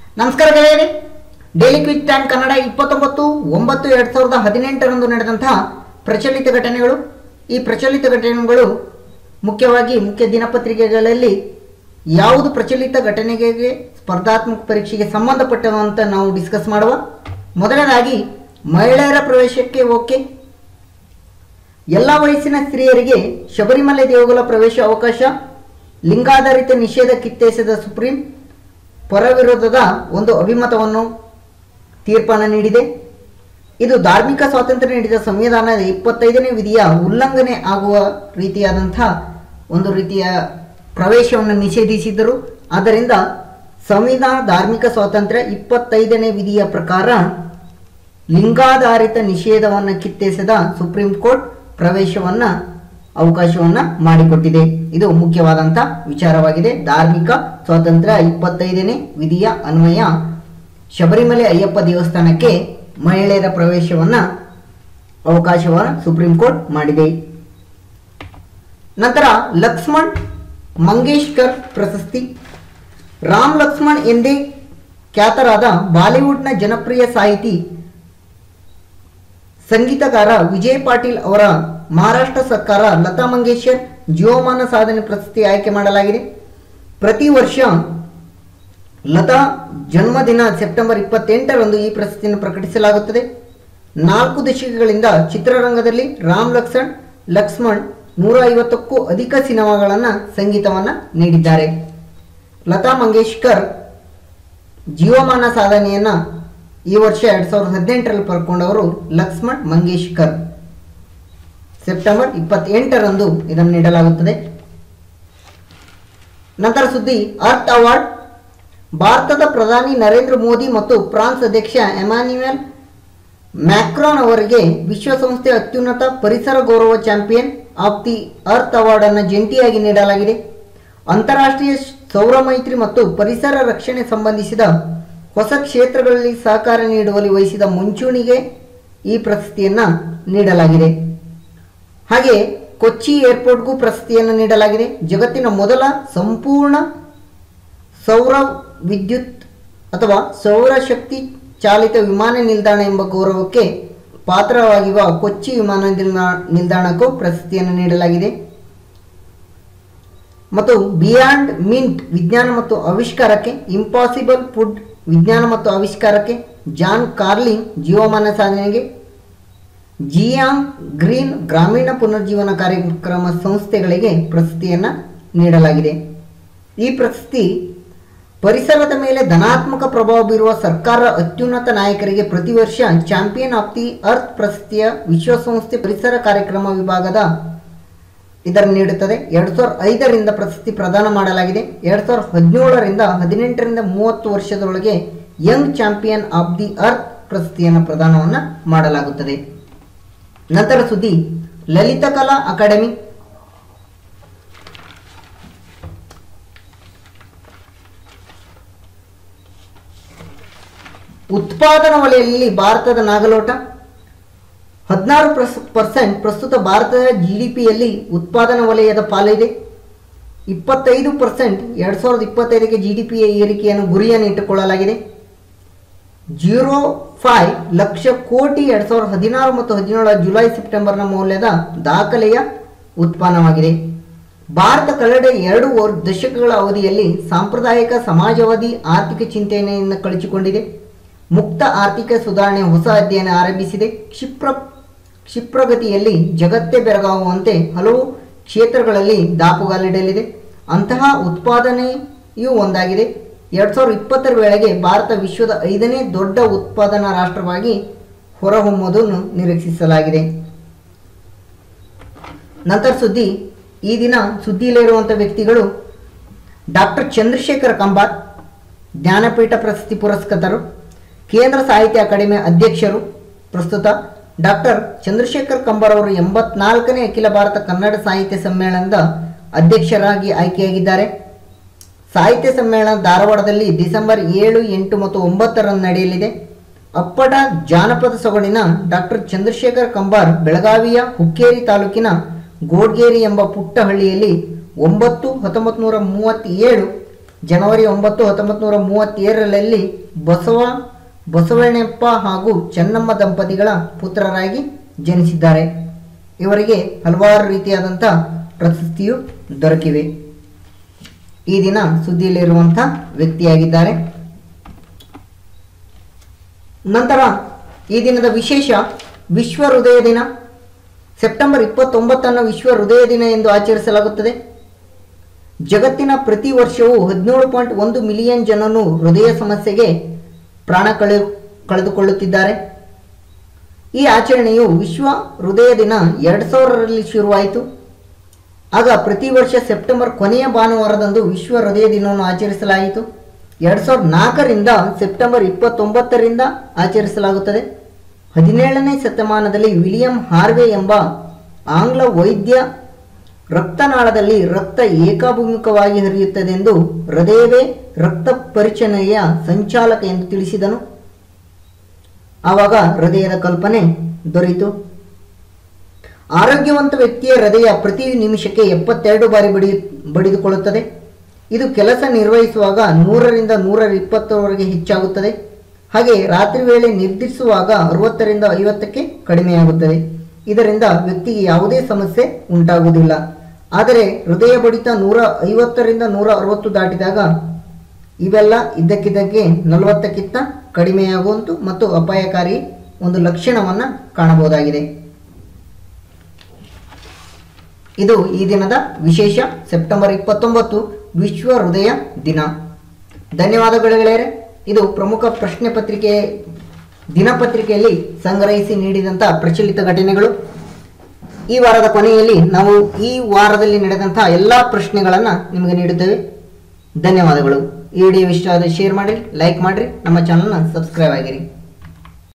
ನಮಸ್ಕಾರ ಗೆಳೆಯರೆ daily quick time Kannada ಇಪ್ಪತ್ತೊಂಬತ್ತು ಒಂಬತ್ತು ಎರಡು ಸಾವಿರದ ಹದಿನೆಂಟರಂದು ನಡೆದಂತಹ ಪ್ರಚಲಿತ ಘಟನೆಗಳು ಈ ಪ್ರಚಲಿತ ಘಟನೆಗಳು ಮುಖ್ಯವಾಗಿ ಮುಖ್ಯ ದಿನಪತ್ರಿಕೆಗಳಲ್ಲಿ ಯಾವುದು ಪ್ರಚಲಿತ ಘಟನೆಗೆ ಸ್ಪರ್ಧಾತ್ಮಕ ಪರೀಕ್ಷೆಗೆ ಸಂಬಂಧಪಟ್ಟವಂತ ನಾವು ಡಿಸ್ಕಸ್ ಮಾಡುವ ಮೊದಲನೇದಾಗಿ ಮಹಿಳೆಯರ ಪ್ರವೇಶಕ್ಕೆ ಓಕೆ ಎಲ್ಲ ವಯಸ್ಸಿನ ಸ್ತ್ರೀಯರಿಗೆ ಶಬರಿಮಲೆ ದೇಗುಲ ಪ್ರವೇಶ ಅವಕಾಶ ಲಿಂಗಾಧಾರಿತ ನಿಷೇಧ ಕಿತ್ತೆಸೆದ ಸುಪ್ರೀಂ ಪರವಿರೋಧದ ಒಂದು ಅಭಿಮತವನ್ನು ತೀರ್ಪನ್ನು ನೀಡಿದೆ ಇದು ಧಾರ್ಮಿಕ ಸ್ವಾತಂತ್ರ್ಯ ನೀಡಿದ ಸಂವಿಧಾನದ ಇಪ್ಪತ್ತೈದನೇ ವಿಧಿಯ ಉಲ್ಲಂಘನೆ ಆಗುವ ರೀತಿಯಾದಂಥ ಒಂದು ರೀತಿಯ ಪ್ರವೇಶವನ್ನು ನಿಷೇಧಿಸಿದರು ಆದ್ದರಿಂದ ಸಂವಿಧಾನ ಧಾರ್ಮಿಕ ಸ್ವಾತಂತ್ರ್ಯ ಇಪ್ಪತ್ತೈದನೇ ವಿಧಿಯ ಪ್ರಕಾರ ಲಿಂಗಾಧಾರಿತ ನಿಷೇಧವನ್ನು ಕಿತ್ತೆಸೆದ ಸುಪ್ರೀಂ ಕೋರ್ಟ್ ಪ್ರವೇಶವನ್ನ ಅವಕಾಶವನ್ನ ಮಾಡಿಕೊಟ್ಟಿದೆ ಇದು ಮುಖ್ಯವಾದಂಥ ವಿಚಾರವಾಗಿದೆ ಧಾರ್ಮಿಕ ಸ್ವಾತಂತ್ರ್ಯ ಇಪ್ಪತ್ತೈದನೇ ವಿಧಿಯ ಅನ್ವಯ ಶಬರಿಮಲೆ ಅಯ್ಯಪ್ಪ ದೇವಸ್ಥಾನಕ್ಕೆ ಮಹಿಳೆಯರ ಪ್ರವೇಶವನ್ನ ಅವಕಾಶವನ್ನು ಸುಪ್ರೀಂ ಕೋರ್ಟ್ ಮಾಡಿದೆ ನಂತರ ಲಕ್ಷ್ಮಣ್ ಮಂಗೇಶ್ಕರ್ ಪ್ರಶಸ್ತಿ ರಾಮ್ ಲಕ್ಷ್ಮಣ್ ಎಂದೇ ಖ್ಯಾತರಾದ ಬಾಲಿವುಡ್ನ ಜನಪ್ರಿಯ ಸಾಹಿತಿ ಸಂಗೀತಗಾರ ವಿಜಯ್ ಪಾಟೀಲ್ ಅವರ ಮಹಾರಾಷ್ಟ್ರ ಸರ್ಕಾರ ಲತಾ ಮಂಗೇಶ್ಕರ್ ಜೀವಮಾನ ಸಾಧನೆ ಪ್ರಶಸ್ತಿ ಆಯ್ಕೆ ಮಾಡಲಾಗಿದೆ ಪ್ರತಿ ವರ್ಷ ಲತಾ ಜನ್ಮದಿನ ಸೆಪ್ಟೆಂಬರ್ ಇಪ್ಪತ್ತೆಂಟರಂದು ಈ ಪ್ರಶಸ್ತಿಯನ್ನು ಪ್ರಕಟಿಸಲಾಗುತ್ತದೆ ನಾಲ್ಕು ದಶಕಗಳಿಂದ ಚಿತ್ರರಂಗದಲ್ಲಿ ರಾಮ್ ಲಕ್ಷ್ಮಣ್ ಲಕ್ಷ್ಮಣ್ ನೂರ ಐವತ್ತಕ್ಕೂ ಅಧಿಕ ಸಿನಿಮಾಗಳನ್ನು ಸಂಗೀತವನ್ನು ನೀಡಿದ್ದಾರೆ ಲತಾ ಮಂಗೇಶ್ಕರ್ ಜೀವಮಾನ ಸಾಧನೆಯನ್ನು ಈ ವರ್ಷ ಎರಡ್ ಸಾವಿರದ ಹದಿನೆಂಟರಲ್ಲಿ ಪಡ್ಕೊಂಡವರು ಲಕ್ಷ್ಮಣ್ ಮಂಗೇಶ್ಕರ್ ಸೆಪ್ಟೆಂಬರ್ ಇಪ್ಪತ್ತೆಂಟರಂದು ಇದನ್ನು ನೀಡಲಾಗುತ್ತದೆ ನಂತರ ಸುದ್ದಿ ಅರ್ತ್ ಅವಾರ್ಡ್ ಭಾರತದ ಪ್ರಧಾನಿ ನರೇಂದ್ರ ಮೋದಿ ಮತ್ತು ಫ್ರಾನ್ಸ್ ಅಧ್ಯಕ್ಷ ಎಮಾನ್ಯುಯಲ್ ಮ್ಯಾಕ್ರಾನ್ ಅವರಿಗೆ ವಿಶ್ವಸಂಸ್ಥೆ ಅತ್ಯುನ್ನತ ಪರಿಸರ ಗೌರವ champion of the earth award ಅನ್ನು ಜಂಟಿಯಾಗಿ ನೀಡಲಾಗಿದೆ ಅಂತಾರಾಷ್ಟ್ರೀಯ ಸೌರ ಮೈತ್ರಿ ಮತ್ತು ಪರಿಸರ ರಕ್ಷಣೆ ಸಂಬಂಧಿಸಿದ ಹೊಸ ಕ್ಷೇತ್ರಗಳಲ್ಲಿ ಸಹಕಾರ ನೀಡುವಲ್ಲಿ ವಹಿಸಿದ ಮುಂಚೂಣಿಗೆ ಈ ಪ್ರಶಸ್ತಿಯನ್ನು ನೀಡಲಾಗಿದೆ ಹಾಗೆ ಕೊಚ್ಚಿ ಏರ್ಪೋರ್ಟ್ಗೂ ಪ್ರಶಸ್ತಿಯನ್ನು ನೀಡಲಾಗಿದೆ ಜಗತ್ತಿನ ಮೊದಲ ಸಂಪೂರ್ಣ ಸೌರ ವಿದ್ಯುತ್ ಅಥವಾ ಸೌರಶಕ್ತಿ ಚಾಲಿತ ವಿಮಾನ ನಿಲ್ದಾಣ ಎಂಬ ಗೌರವಕ್ಕೆ ಪಾತ್ರವಾಗಿರುವ ಕೊಚ್ಚಿ ವಿಮಾನ ನಿಲ್ದಾ- ನಿಲ್ದಾಣಕ್ಕೂ ಪ್ರಶಸ್ತಿಯನ್ನು ನೀಡಲಾಗಿದೆ ಮತ್ತು ಬಿಯಾಂಡ್ ಮಿಂಟ್ ವಿಜ್ಞಾನ ಮತ್ತು ಆವಿಷ್ಕಾರಕ್ಕೆ ಇಂಪಾಸಿಬಲ್ ಫುಡ್ ವಿಜ್ಞಾನ ಮತ್ತು ಆವಿಷ್ಕಾರಕ್ಕೆ ಜಾನ್ ಕಾರ್ಲಿಂಗ್ ಜೀವಮಾನ ಸಾಧನೆಗೆ ಜಿಯಾಂಗ್ ಗ್ರೀನ್ ಗ್ರಾಮೀಣ ಪುನರ್ಜೀವನ ಕಾರ್ಯಕ್ರಮ ಸಂಸ್ಥೆಗಳಿಗೆ ಪ್ರಶಸ್ತಿಯನ್ನು ನೀಡಲಾಗಿದೆ ಈ ಪ್ರಶಸ್ತಿ ಪರಿಸರದ ಮೇಲೆ ಧನಾತ್ಮಕ ಪ್ರಭಾವ ಬೀರುವ ಸರ್ಕಾರ ಅತ್ಯುನ್ನತ ನಾಯಕರಿಗೆ ಪ್ರತಿ ವರ್ಷ ಚಾಂಪಿಯನ್ ಆಫ್ ದಿ ಅರ್ತ್ ಪ್ರಶಸ್ತಿಯ ವಿಶ್ವಸಂಸ್ಥೆ ಪರಿಸರ ಕಾರ್ಯಕ್ರಮ ವಿಭಾಗದ ಇದನ್ನು ನೀಡುತ್ತದೆ ಎರಡು ಸಾವಿರದ ಐದರಿಂದ ಪ್ರಶಸ್ತಿ ಪ್ರದಾನ ಮಾಡಲಾಗಿದೆ ಎರಡು ಸಾವಿರದ ಹದಿನೇಳರಿಂದ ಹದಿನೆಂಟರಿಂದ ಮೂವತ್ತು ವರ್ಷದೊಳಗೆ young champion of the earth ಪ್ರಶಸ್ತಿಯನ್ನು ಪ್ರದಾನವನ್ನು ಮಾಡಲಾಗುತ್ತದೆ ನಂತರ ಸುದ್ದಿ ಲಲಿತಕಲಾ ಅಕಾಡೆಮಿ ಉತ್ಪಾದನಾ ವಲಯದಲ್ಲಿ ಭಾರತದ ನಾಗಲೋಟ ಹದಿನಾರು ಪರ್ಸೆಂಟ್ ಪ್ರಸ್ತುತ ಭಾರತದ ಜಿ ಡಿ ಪಿಯಲ್ಲಿ ಉತ್ಪಾದನಾ ವಲಯದ ಪಾಲಿದೆ ಇಪ್ಪತ್ತೈದು ಪರ್ಸೆಂಟ್ ಎರಡು ಸಾವಿರದ ಇಪ್ಪತ್ತೈದಕ್ಕೆ ಜಿ ಡಿ ಪಿಯ ಏರಿಕೆಯನ್ನು ಗುರಿಯನ್ನು ಇಟ್ಟುಕೊಳ್ಳಲಾಗಿದೆ ಜೀರೋ ಫೈವ್ ಲಕ್ಷ ಕೋಟಿ ಎರಡು ಸಾವಿರದ ಹದಿನಾರು ಮತ್ತು ಹದಿನೇಳರ ಜುಲೈ ಸೆಪ್ಟೆಂಬರ್ನ ಮೌಲ್ಯದ ದಾಖಲೆಯ ಉತ್ಪನ್ನವಾಗಿದೆ ಭಾರತ ಕಳೆದ ಎರಡು ವರ್- ದಶಕಗಳ ಅವಧಿಯಲ್ಲಿ ಸಾಂಪ್ರದಾಯಿಕ ಸಮಾಜವಾದಿ ಆರ್ಥಿಕ ಚಿಂತನೆಯನ್ನು ಕಳಚಿಕೊಂಡಿದೆ ಮುಕ್ತ ಆರ್ಥಿಕ ಸುಧಾರಣೆ ಹೊಸ ಅಧ್ಯಯನ ಆರಂಭಿಸಿದೆ ಕ್ಷಿಪ್ರ ಕ್ಷಿಪ್ರಗತಿಯಲ್ಲಿ ಜಗತ್ತೇ ಬೆರಗಾಗುವಂತೆ ಹಲವು ಕ್ಷೇತ್ರಗಳಲ್ಲಿ ದಾಪುಗಾಲಿಡಲಿದೆ ಅಂತಹ ಉತ್ಪಾದನೆಯೂ ಒಂದಾಗಿದೆ ಎರಡು ಸಾವಿರದ ಇಪ್ಪತ್ತರ ವೇಳೆಗೆ ಭಾರತ ವಿಶ್ವದ ಐದನೇ ದೊಡ್ಡ ಉತ್ಪಾದನಾ ರಾಷ್ಟ್ರವಾಗಿ ಹೊರಹೊಮ್ಮುವುದನ್ನು ನಿರೀಕ್ಷಿಸಲಾಗಿದೆ ನಂತರ ಸುದ್ದಿ ಈ ದಿನ ಸುದ್ದಿಯಲ್ಲಿರುವಂಥ ವ್ಯಕ್ತಿಗಳು ಡಾಕ್ಟರ್ ಚಂದ್ರಶೇಖರ್ ಕಂಬಾರ್ ಜ್ಞಾನಪೀಠ ಪ್ರಶಸ್ತಿ ಪುರಸ್ಕೃತರು ಕೇಂದ್ರ ಸಾಹಿತ್ಯ ಅಕಾಡೆಮಿ ಅಧ್ಯಕ್ಷರು ಪ್ರಸ್ತುತ ಡಾಕ್ಟರ್ ಚಂದ್ರಶೇಖರ್ ಕಂಬಾರ್ ಅವರು ಎಂಬತ್ನಾಲ್ಕನೇ ಅಖಿಲ ಭಾರತ ಕನ್ನಡ ಸಾಹಿತ್ಯ ಸಮ್ಮೇಳನದ ಅಧ್ಯಕ್ಷರಾಗಿ ಆಯ್ಕೆಯಾಗಿದ್ದಾರೆ ಸಾಹಿತ್ಯ ಸಮ್ಮೇಳನ ಧಾರವಾಡದಲ್ಲಿ ಡಿಸೆಂಬರ್ ಏಳು ಎಂಟು ಮತ್ತು ಒಂಬತ್ತರಂದು ನಡೆಯಲಿದೆ ಅಪ್ಪಟ ಜಾನಪದ ಸೊಗಡಿನ ಡಾಕ್ಟರ್ ಚಂದ್ರಶೇಖರ್ ಕಂಬಾರ್ ಬೆಳಗಾವಿಯ ಹುಕ್ಕೇರಿ ತಾಲೂಕಿನ ಗೋಡ್ಗೇರಿ ಎಂಬ ಪುಟ್ಟ ಹಳ್ಳಿಯಲ್ಲಿ ಒಂಬತ್ತು ಹತ್ತೊಂಬತ್ತು ನೂರ ಮೂವತ್ತೇಳು ಜನವರಿ ಒಂಬತ್ತು ಹತ್ತೊಂಬತ್ತು ನೂರ ಮೂವತ್ತೇಳರಲ್ಲಿ ಬಸವ ಬಸವಣ್ಣಪ್ಪ ಹಾಗೂ ಚೆನ್ನಮ್ಮ ದಂಪತಿಗಳ ಪುತ್ರರಾಗಿ ಜನಿಸಿದ್ದಾರೆ ಇವರಿಗೆ ಹಲವಾರು ರೀತಿಯಾದಂಥ ಪ್ರಶಸ್ತಿಯು ದೊರಕಿವೆ ಈ ದಿನ ಸುದ್ದಿಯಲ್ಲಿರುವಂಥ ವ್ಯಕ್ತಿಯಾಗಿದ್ದಾರೆ ನಂತರ ಈ ದಿನದ ವಿಶೇಷ ವಿಶ್ವ ಹೃದಯ ದಿನ ಸೆಪ್ಟೆಂಬರ್ ಇಪ್ಪತ್ತೊಂಬತ್ತನ್ನು ವಿಶ್ವ ಹೃದಯ ದಿನ ಎಂದು ಆಚರಿಸಲಾಗುತ್ತದೆ ಜಗತ್ತಿನ ಪ್ರತಿ ವರ್ಷವೂ ಹದಿನೇಳು ಪಾಯಿಂಟ್ ಒಂದು ಮಿಲಿಯನ್ ಜನರು ಹೃದಯ ಸಮಸ್ಯೆಗೆ ಪ್ರಾಣ ಕಳೆ ಕಳೆದುಕೊಳ್ಳುತ್ತಿದ್ದಾರೆ ಈ ಆಚರಣೆಯು ವಿಶ್ವ ಹೃದಯ ದಿನ ಎರಡು ಸಾವಿರರಲ್ಲಿ ಶುರುವಾಯಿತು ಆಗ ಪ್ರತಿ ವರ್ಷ ಸೆಪ್ಟೆಂಬರ್ ಕೊನೆಯ ಭಾನುವಾರದಂದು ವಿಶ್ವ ಹೃದಯ ದಿನವನ್ನು ಆಚರಿಸಲಾಯಿತು ಎರಡು ಸಾವಿರದ ನಾಲ್ಕರಿಂದ ಸೆಪ್ಟೆಂಬರ್ ಇಪ್ಪತ್ತೊಂಬತ್ತರಿಂದ ಆಚರಿಸಲಾಗುತ್ತದೆ ಹದಿನೇಳನೇ ಶತಮಾನದಲ್ಲಿ ವಿಲಿಯಂ ಹಾರ್ವೆ ಎಂಬ ಆಂಗ್ಲ ವೈದ್ಯ ರಕ್ತನಾಳದಲ್ಲಿ ರಕ್ತ ಏಕಾಭಿಮುಖವಾಗಿ ಹರಿಯುತ್ತದೆಂದು ಹೃದಯವೇ ರಕ್ತ ಪರಿಚನೆಯ ಸಂಚಾಲಕ ಎಂದು ತಿಳಿಸಿದನು ಆವಾಗ ಹೃದಯದ ಕಲ್ಪನೆ ದೊರೆಯಿತು ಆರೋಗ್ಯವಂತ ವ್ಯಕ್ತಿಯ ಹೃದಯ ಪ್ರತಿ ನಿಮಿಷಕ್ಕೆ ಎಪ್ಪತ್ತೆರಡು ಬಾರಿ ಬಡಿ ಬಡಿದುಕೊಳ್ಳುತ್ತದೆ ಇದು ಕೆಲಸ ನಿರ್ವಹಿಸುವಾಗ ನೂರರಿಂದ ನೂರ ಇಪ್ಪತ್ತರವರೆಗೆ ಹೆಚ್ಚಾಗುತ್ತದೆ ಹಾಗೆ ರಾತ್ರಿ ವೇಳೆ ನಿರ್ಧರಿಸುವಾಗ ಅರವತ್ತರಿಂದ ಐವತ್ತಕ್ಕೆ ಕಡಿಮೆಯಾಗುತ್ತದೆ ಇದರಿಂದ ವ್ಯಕ್ತಿಗೆ ಯಾವುದೇ ಸಮಸ್ಯೆ ಉಂಟಾಗುವುದಿಲ್ಲ ಆದರೆ ಹೃದಯ ಬಡಿತ ನೂರ ಐವತ್ತರಿಂದ ನೂರ ಅರವತ್ತು ದಾಟಿದಾಗ ಇವೆಲ್ಲ ಇದ್ದಕ್ಕಿದ್ದಂಗೆ ನಲವತ್ತಕ್ಕಿಂತ ಕಡಿಮೆಯಾಗುವಂತು ಮತ್ತು ಅಪಾಯಕಾರಿ ಒಂದು ಲಕ್ಷಣವನ್ನು ಕಾಣಬಹುದಾಗಿದೆ ಇದು ಈ ದಿನದ ವಿಶೇಷ ಸೆಪ್ಟೆಂಬರ್ ಇಪ್ಪತ್ತೊಂಬತ್ತು ವಿಶ್ವ ಹೃದಯ ದಿನ ಧನ್ಯವಾದಗಳು ಗೆಳೆಯರೆ ಇದು ಪ್ರಮುಖ ಪ್ರಶ್ನೆ ಪತ್ರಿಕೆ ದಿನಪತ್ರಿಕೆಯಲ್ಲಿ ಸಂಗ್ರಹಿಸಿ ನೀಡಿದಂಥ ಪ್ರಚಲಿತ ಘಟನೆಗಳು ಈ ವಾರದ ಕೊನೆಯಲ್ಲಿ ನಾವು ಈ ವಾರದಲ್ಲಿ ನಡೆದಂತಹ ಎಲ್ಲ ಪ್ರಶ್ನೆಗಳನ್ನು ನಿಮಗೆ ನೀಡುತ್ತೇವೆ ಧನ್ಯವಾದಗಳು ಈ ವಿಡಿಯೋ ಇಷ್ಟ ಆದರೆ ಶೇರ್ ಮಾಡಿ ಲೈಕ್ ಮಾಡಿರಿ ನಮ್ಮ ಚಾನಲ್ನ ಸಬ್ಸ್ಕ್ರೈಬ್ ಆಗಿರಿ